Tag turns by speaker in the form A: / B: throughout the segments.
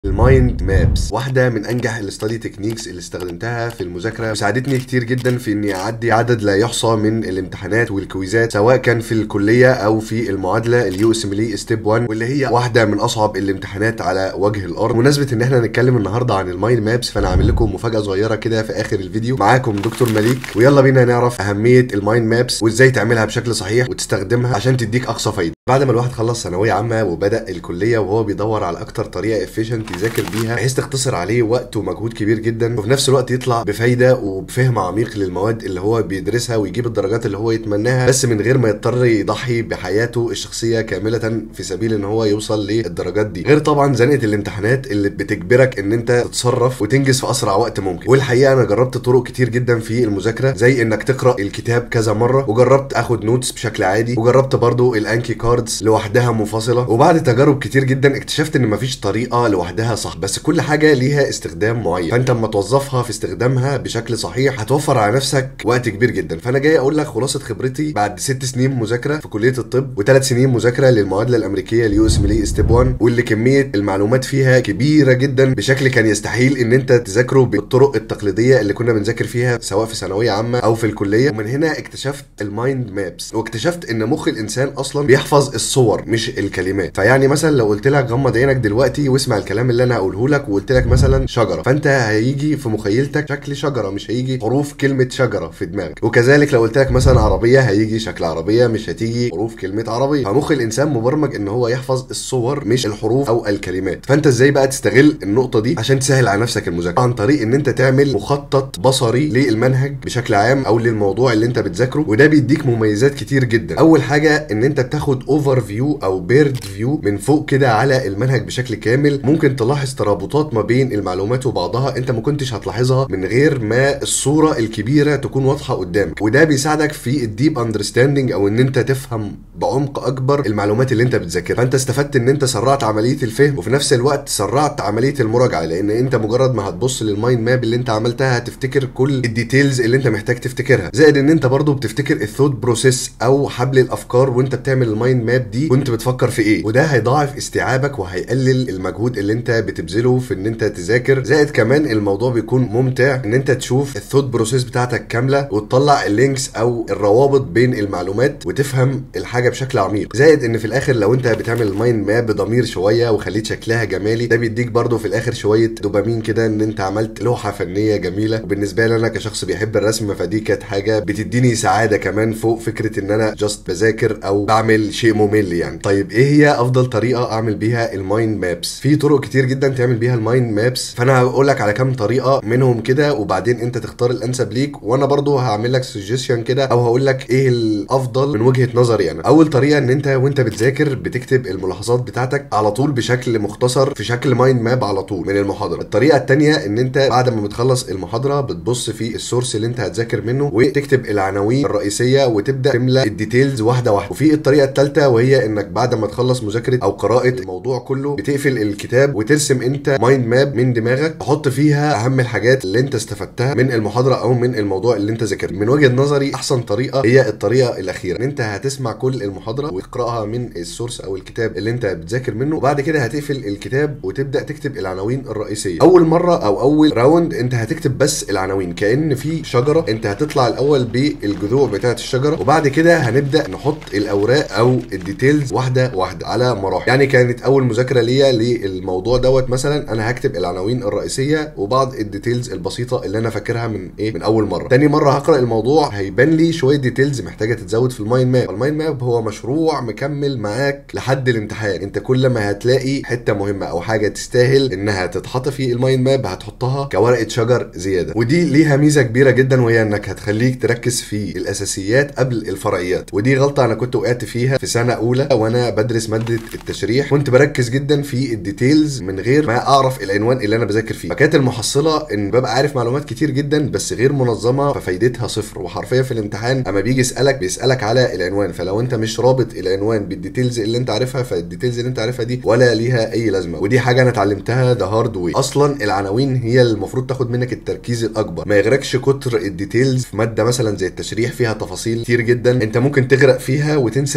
A: المايند مابس واحدة من أنجح الاستادي تكنيكس اللي استخدمتها في المذاكرة وساعدتني كتير جدا في إني أعدي عدد لا يحصى من الامتحانات والكويزات سواء كان في الكلية أو في المعادلة اليو اس ام لي ستيب 1 واللي هي واحدة من أصعب الامتحانات على وجه الأرض بمناسبة إن إحنا هنتكلم النهاردة عن المايند مابس فأنا عامل لكم مفاجأة صغيرة كده في آخر الفيديو معاكم دكتور مليك ويلا بينا نعرف أهمية المايند مابس وإزاي تعملها بشكل صحيح وتستخدمها عشان تديك أقصى فايدة بعد ما الواحد خلص ثانوية عامة وبدأ الكلية وهو بيدور على أكتر طريقة efficient يذاكر بيها بحيث تختصر عليه وقت ومجهود كبير جدا وفي نفس الوقت يطلع بفايدة وبفهم عميق للمواد اللي هو بيدرسها ويجيب الدرجات اللي هو يتمناها بس من غير ما يضطر يضحي بحياته الشخصية كاملة في سبيل ان هو يوصل للدرجات دي غير طبعا زنقة الامتحانات اللي بتجبرك ان انت تتصرف وتنجز في اسرع وقت ممكن والحقيقة انا جربت طرق كتير جدا في المذاكرة زي انك تقرأ الكتاب كذا مرة وجربت اخد نوتس بشكل عادي وجربت برضو الانكي كاردز لوحدها منفصلة وبعد تجارب كتير جدا اكتشفت ان مفيش طريقة لوحدها صح بس كل حاجة ليها استخدام معين فانت اما توظفها في استخدامها بشكل صحيح هتوفر على نفسك وقت كبير جدا فانا جاي اقول لك خلاصه خبرتي بعد ست سنين مذاكره في كليه الطب وثلاث سنين مذاكره للمعادله الامريكيه اليو اس ملي ستيب 1 واللي كميه المعلومات فيها كبيره جدا بشكل كان يستحيل ان انت تذاكره بالطرق التقليديه اللي كنا بنذاكر فيها سواء في ثانويه عامه او في الكليه ومن هنا اكتشفت المايند مابس واكتشفت ان مخ الانسان اصلا بيحفظ الصور مش الكلمات فيعني مثلا لو قلت لك غمض عينك دلوقتي واسمع الكلام اللي انا هقوله لك وقلت لك مثلا شجره فانت هيجي في مخيلتك شكل شجره مش هيجي حروف كلمه شجره في دماغك وكذلك لو قلت لك مثلا عربيه هيجي شكل عربيه مش هتيجي حروف كلمه عربيه فمخ الانسان مبرمج ان هو يحفظ الصور مش الحروف او الكلمات فانت ازاي بقى تستغل النقطه دي عشان تسهل على نفسك المذاكره عن طريق ان انت تعمل مخطط بصري للمنهج بشكل عام او للموضوع اللي انت بتذاكره وده بيديك مميزات كتير جدا اول حاجه ان انت بتاخد اوفر فيو او بيرد فيو من فوق كده على المنهج بشكل كامل ممكن تلاحظ ترابطات ما بين المعلومات وبعضها انت ما كنتش هتلاحظها من غير ما الصوره الكبيره تكون واضحه قدامك وده بيساعدك في الديب اندرستاندنج او ان انت تفهم بعمق اكبر المعلومات اللي انت بتذاكرها فانت استفدت ان انت سرعت عمليه الفهم وفي نفس الوقت سرعت عمليه المراجعه لان انت مجرد ما هتبص للمايند ماب اللي انت عملتها هتفتكر كل الديتيلز اللي انت محتاج تفتكرها زائد ان انت برضو بتفتكر الثوت بروسيس او حبل الافكار وانت بتعمل المايند ماب دي وانت بتفكر في ايه وده هيضاعف استيعابك وهيقلل المجهود اللي انت بتبذله في ان انت تذاكر زائد كمان الموضوع بيكون ممتع ان انت تشوف الثوت بروسيس بتاعتك كامله وتطلع اللينكس او الروابط بين المعلومات وتفهم الحاجه بشكل عميق زائد ان في الاخر لو انت بتعمل المايند ماب بضمير شويه وخليت شكلها جمالي ده بيديك برضو في الاخر شويه دوبامين كده ان انت عملت لوحه فنيه جميله وبالنسبه لي انا كشخص بيحب الرسم فدي كانت حاجه بتديني سعاده كمان فوق فكره ان انا جاست بذاكر او بعمل شيء ممل يعني طيب ايه هي افضل طريقه اعمل بيها المايند مابس في طرق كتير جدا تعمل بيها المايند مابس فانا هقول لك على كام طريقه منهم كده وبعدين انت تختار الانسب ليك وانا برضو هعمل لك سجستشن كده او هقول لك ايه الافضل من وجهه نظري انا اول طريقه ان انت وانت بتذاكر بتكتب الملاحظات بتاعتك على طول بشكل مختصر في شكل مايند ماب على طول من المحاضره الطريقه الثانيه ان انت بعد ما بتخلص المحاضره بتبص في السورس اللي انت هتذاكر منه وتكتب العناوين الرئيسيه وتبدا تملى الديتيلز واحده واحده وفي الطريقه الثالثه وهي انك بعد ما تخلص مذاكره او قراءه الموضوع كله بتقفل الكتاب وترسم انت مايند ماب من دماغك تحط فيها اهم الحاجات اللي انت استفدتها من المحاضره او من الموضوع اللي انت ذاكرته من وجهه نظري احسن طريقه هي الطريقه الاخيره ان انت هتسمع كل المحاضره وتقراها من السورس او الكتاب اللي انت بتذاكر منه وبعد كده هتقفل الكتاب وتبدا تكتب العناوين الرئيسيه اول مره او اول راوند انت هتكتب بس العناوين كان في شجره انت هتطلع الاول بالجذوع بتاعه الشجره وبعد كده هنبدا نحط الاوراق او الديتيلز واحده واحده على مراحل يعني كانت اول مذاكره ليا للموضوع دوت مثلا انا هكتب العناوين الرئيسيه وبعض الديتيلز البسيطه اللي انا فاكرها من ايه من اول مره تاني مره هقرا الموضوع هيبان لي شويه ديتيلز محتاجه تتزود في المايند ماب المايند ماب هو مشروع مكمل معاك لحد الامتحان انت كل ما هتلاقي حته مهمه او حاجه تستاهل انها تتحط في المايند ماب هتحطها كورقه شجر زياده ودي ليها ميزه كبيره جدا وهي انك هتخليك تركز في الاساسيات قبل الفرعيات ودي غلطه انا كنت وقعت فيها في سنه اولى وانا بدرس ماده التشريح كنت بركز جدا في الديتيلز من غير ما اعرف العنوان اللي انا بذاكر فيه فكانت المحصله ان ببقى عارف معلومات كتير جدا بس غير منظمه ففايدتها صفر وحرفيا في الامتحان اما بيجي يسالك بيسالك على العنوان فلو انت مش رابط العنوان بالديتيلز اللي انت عارفها فالديتيلز اللي انت عارفها دي ولا ليها اي لازمه ودي حاجه انا اتعلمتها ذا هارد واي اصلا العناوين هي المفروض تاخد منك التركيز الاكبر ما يغرقش كتر الديتيلز في ماده مثلا زي التشريح فيها تفاصيل كتير جدا انت ممكن تغرق فيها وتنسى انت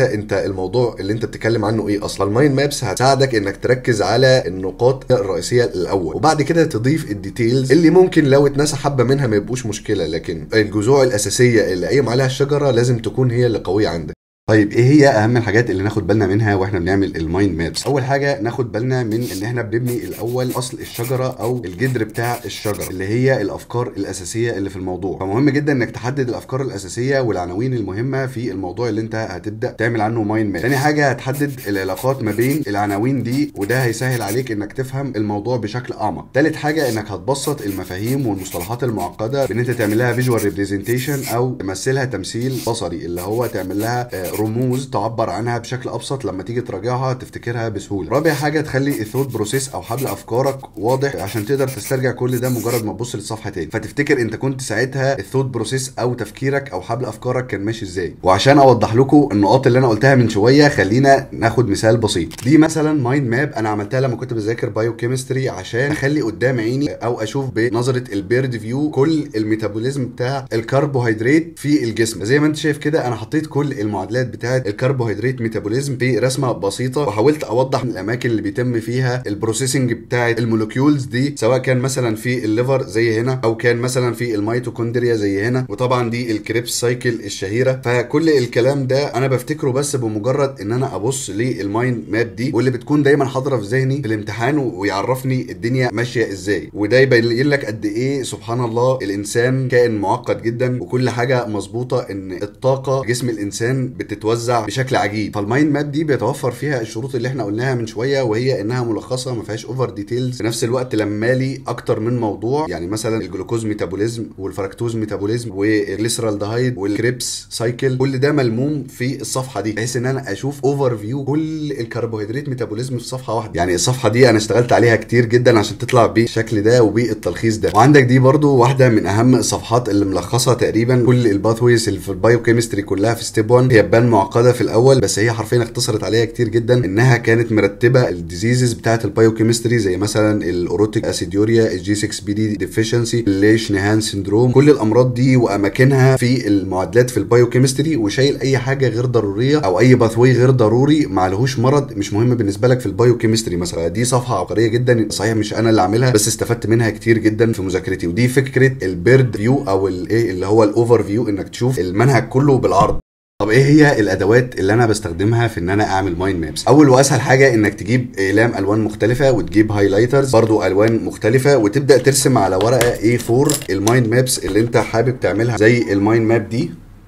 A: على الموضوع اللي انت بتتكلم عنه ايه اصلا المايند مابس هتساعدك انك تركز على النقاط الرئيسيه الاول وبعد كده تضيف الديتيلز اللي ممكن لو اتنسى حبه منها ما يبقوش مشكله لكن الجذوع الاساسيه اللي قايم عليها الشجره لازم تكون هي اللي قويه عندك طيب ايه هي اهم الحاجات اللي ناخد بالنا منها واحنا بنعمل المايند مابس اول حاجه ناخد بالنا من ان احنا بنبني الاول اصل الشجره او الجدر بتاع الشجره اللي هي الافكار الاساسيه اللي في الموضوع فمهم جدا انك تحدد الافكار الاساسيه والعناوين المهمه في الموضوع اللي انت هتبدا تعمل عنه مايند ماب تاني حاجه هتحدد العلاقات ما بين العناوين دي وده هيسهل عليك انك تفهم الموضوع بشكل اعمق تالت حاجه انك هتبسط المفاهيم والمصطلحات المعقده بان انت تعمل لها فيجوال ريبريزنتيشن او تمثلها تمثيل بصري اللي هو تعمل لها آه، رموز تعبر عنها بشكل ابسط لما تيجي تراجعها تفتكرها بسهوله رابع حاجه تخلي الثوت بروسيس او حبل افكارك واضح عشان تقدر تسترجع كل ده مجرد ما تبص للصفحه تاني فتفتكر انت كنت ساعتها الثوت بروسيس او تفكيرك او حبل افكارك كان ماشي ازاي وعشان اوضح لكم النقاط اللي انا قلتها من شويه خلينا ناخد مثال بسيط دي مثلا مايند ماب انا عملتها لما كنت بذاكر بايو كيمستري عشان اخلي قدام عيني او اشوف بنظره البيرد فيو كل الميتابوليزم بتاع الكربوهيدرات في الجسم زي ما انت شايف كده انا حطيت كل المعادلات بتاعه الكربوهيدرات ميتابوليزم في رسمه بسيطه وحاولت اوضح الاماكن اللي بيتم فيها البروسيسنج بتاعه المولكيولز دي سواء كان مثلا في الليفر زي هنا او كان مثلا في الميتوكوندريا زي هنا وطبعا دي الكريبس سايكل الشهيره فكل الكلام ده انا بفتكره بس بمجرد ان انا ابص للمايند ماب دي واللي بتكون دايما حاضره في ذهني في الامتحان ويعرفني الدنيا ماشيه ازاي وده يبين لك قد ايه سبحان الله الانسان كائن معقد جدا وكل حاجه مظبوطه ان الطاقه جسم الانسان بتتوزع بشكل عجيب فالمايند ماب دي بيتوفر فيها الشروط اللي احنا قلناها من شويه وهي انها ملخصه ما فيهاش اوفر ديتيلز في نفس الوقت لما لي اكتر من موضوع يعني مثلا الجلوكوز ميتابوليزم والفركتوز ميتابوليزم والجليسرالدهايد والكريبس سايكل كل ده ملموم في الصفحه دي بحيث ان انا اشوف اوفر فيو كل الكربوهيدرات ميتابوليزم في صفحه واحده يعني الصفحه دي انا اشتغلت عليها كتير جدا عشان تطلع بالشكل ده وبالتلخيص ده وعندك دي برضو واحده من اهم الصفحات اللي ملخصه تقريبا كل الباثويز اللي في البايو كيمستري كلها في ستيب 1 هي بان معقده في الاول بس هي حرفيا اختصرت عليها كتير جدا انها كانت مرتبه الديزيزز بتاعه البايو كيمستري زي مثلا الاوروتيك اسيديوريا الجي 6 بي دي ديفيشنسي الليش نهان سندروم كل الامراض دي واماكنها في المعادلات في البايو كيمستري وشايل اي حاجه غير ضروريه او اي باثوي غير ضروري ما لهوش مرض مش مهم بالنسبه لك في البايو كيمستري مثلا دي صفحه عبقريه جدا صحيح مش انا اللي عاملها بس استفدت منها كتير جدا في مذاكرتي ودي فكره البيرد فيو او الايه اللي هو الاوفر فيو انك تشوف المنهج كله بالعرض طب ايه هي الادوات اللي انا بستخدمها في ان انا اعمل مايند مابس اول واسهل حاجه انك تجيب اقلام الوان مختلفه وتجيب هايلايترز برضو الوان مختلفه وتبدا ترسم على ورقه A4 المايند مابس اللي انت حابب تعملها زي المايند ماب دي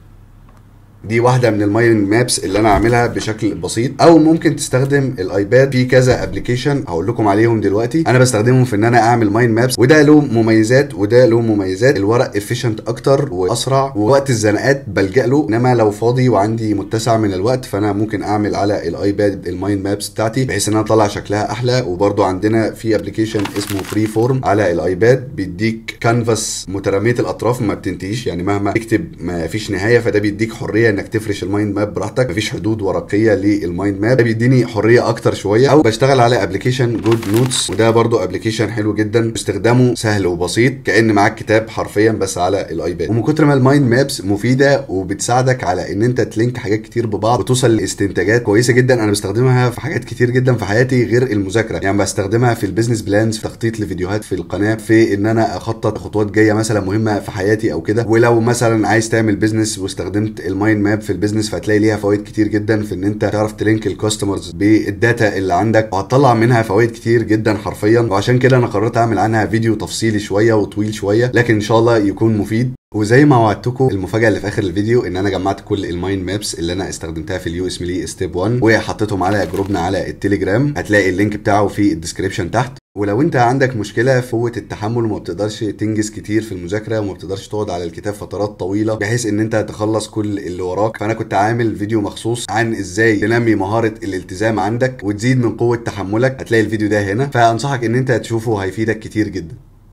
A: دي واحده من المايند مابس اللي انا عاملها بشكل بسيط او ممكن تستخدم الايباد في كذا ابلكيشن هقول لكم عليهم دلوقتي انا بستخدمهم في ان انا اعمل مايند مابس وده له مميزات وده له مميزات الورق افيشنت اكتر واسرع ووقت الزنقات بلجا له انما لو فاضي وعندي متسع من الوقت فانا ممكن اعمل على الايباد المايند مابس بتاعتي بحيث ان انا اطلع شكلها احلى وبرده عندنا في ابلكيشن اسمه فري فورم على الايباد بيديك كانفاس متراميه الاطراف ما بتنتهيش يعني مهما تكتب ما فيش نهايه فده بيديك حريه انك تفرش المايند ماب براحتك مفيش حدود ورقيه للمايند ماب ده بيديني حريه اكتر شويه او بشتغل على ابلكيشن جود نوتس وده برضو ابلكيشن حلو جدا استخدامه سهل وبسيط كان معاك كتاب حرفيا بس على الايباد ومن كتر ما المايند مابس مفيده وبتساعدك على ان انت تلينك حاجات كتير ببعض وتوصل لاستنتاجات كويسه جدا انا بستخدمها في حاجات كتير جدا في حياتي غير المذاكره يعني بستخدمها في البيزنس بلانز في تخطيط لفيديوهات في القناه في ان انا اخطط خطوات جايه مثلا مهمه في حياتي او كده ولو مثلا عايز تعمل بيزنس واستخدمت المايند ماب في البيزنس فهتلاقي ليها فوائد كتير جدا في ان انت تعرف تلينك الكاستمرز بالداتا اللي عندك وهتطلع منها فوائد كتير جدا حرفيا وعشان كده انا قررت اعمل عنها فيديو تفصيلي شويه وطويل شويه لكن ان شاء الله يكون مفيد وزي ما وعدتكم المفاجاه اللي في اخر الفيديو ان انا جمعت كل المايند مابس اللي انا استخدمتها في اليو اس ملي ستيب 1 وحطيتهم على جروبنا على التليجرام هتلاقي اللينك بتاعه في الديسكربشن تحت ولو انت عندك مشكله في قوه التحمل وما بتقدرش تنجز كتير في المذاكره وما بتقدرش تقعد على الكتاب فترات طويله بحيث ان انت تخلص كل اللي وراك فانا كنت عامل فيديو مخصوص عن ازاي تنمي مهاره الالتزام عندك وتزيد من قوه تحملك هتلاقي الفيديو ده هنا فانصحك ان انت تشوفه هيفيدك كتير جدا